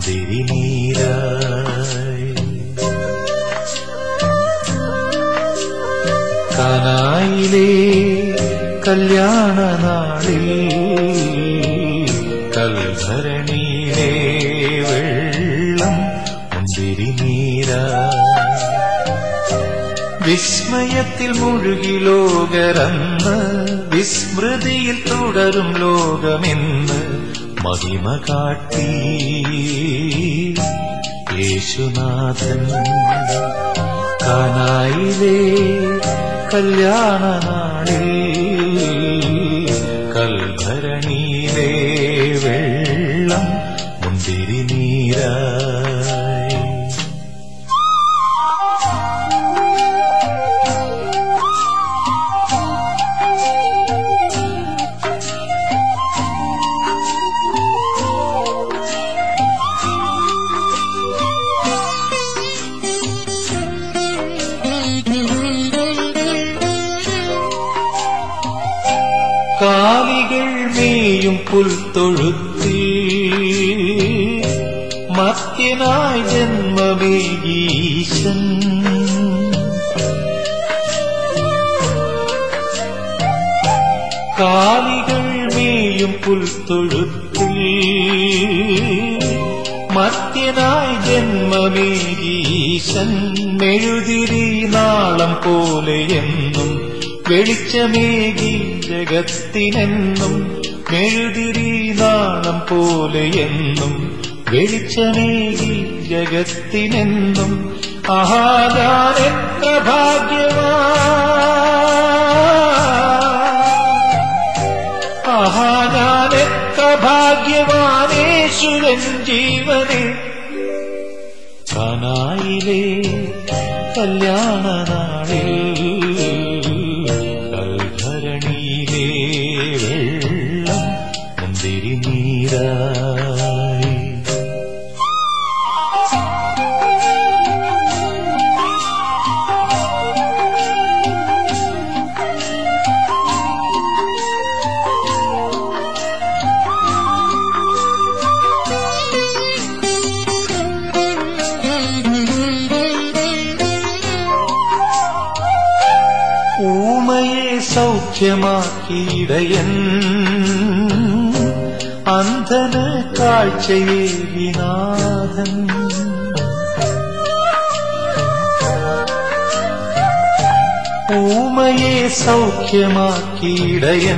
മുന്തിരി നീരായി കനായിലെ കല്യാണ നാളിൽ കൽഭരണിയിലെ വെള്ളം മുന്തിരി നീരായി വിസ്മയത്തിൽ മുഴുകി ലോകരന്ന് വിസ്മൃതിയിൽ തുടരും ലോകമെന്ന് മഹിമ കാട്ടി യേശുനാഥൻ കാനായിലെ കല്യാണ നാളിൽ കൽഭരണിയിലെ വെള്ളം മുന്തിരി നീരായി കാലികൾ മേയും പുൽത്തൊഴുത്തിൽ മത്യനായി ജന്മമേകീശൻ കാലികൾ മേയും പുൽത്തൊഴുത്തിൽ മത്യനായി ജന്മമേകീശൻ മെഴുതിരി നാളം പോലെ എന്നും വെളിച്ചമേകി ജഗത്തിനെന്നും മെഴുതിരി നാളം പോലെ എന്നും വെളിച്ചമേകി ജഗത്തിനെന്നും ആഹാ ഞാൻ എത്ര ഭാഗ്യവാ ആഹാ ഞാൻ എത്ര ഭാഗ്യവാനേശുരൻ ജീവനെ കനായിലെ കല്യാണ നാളിൽ കൽഭരണിയിലെ വെള്ളം മുന്തിരി നീരായി ഊമയെ സൗഖ്യമാക്കിയിടയൻ അന്ധന് കാഴ്ചയേകിനാഥൻ ഊമയെ സൗഖ്യമാക്കിയിടയൻ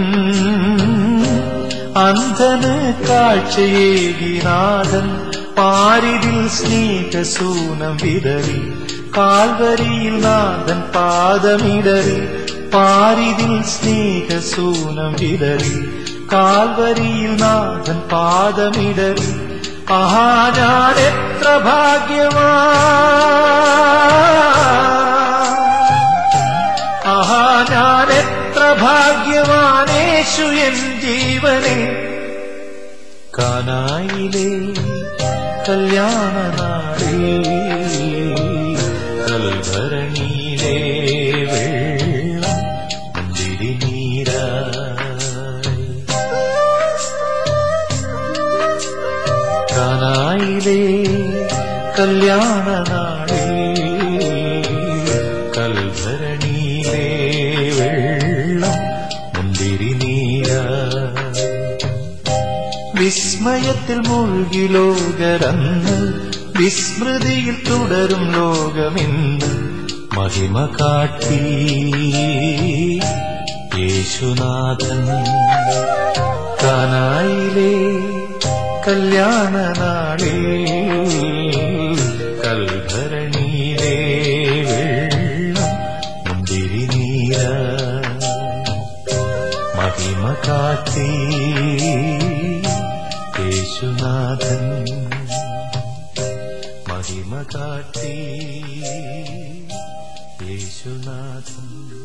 അന്ധന് കാഴ്ചയേകിനാഥൻ പാരിതിൽ സ്നേഹസൂനം വിതറി കാൽവരിയിൽ നാഥൻ പാദമിടറി പാരിതിൽ സ്നേഹസൂനം വിതറി കാൽവരിയിൽ നാഥൻ പാദമിടറി ആഹാ ഞാൻ എത്ര ഭാഗ്യവാ ആഹാ ഞാൻ എത്ര ഭാഗ്യവാനേശു എൻ ജീവനെ കാനായിലെ കല്യാണ നാളിൽ കൽഭരണിയിലെ വെള്ളം മുന്തിരി നീരായി കാനായിലെ കല്യാണ നാളിൽ കൽഭരണിയിലെ വെള്ളം മുന്തിരി നീരായി വിസ്മയത്തിൽ മുഴുകി ലോകരന്ന് വിസ്മൃതിയിൽ തുടരും ലോകമെന്ന് മഹിമ കാട്ടി യേശുനാഥൻ കാനായിലെ കല്യാണ നാളിൽ കൽഭരണിയിലെ വെള്ളം മുന്തിരി നീരായി മഹിമ കാട്ടി യേശുനാഥൻ മഹിമ കാട്ടി യേശുനാഥൻ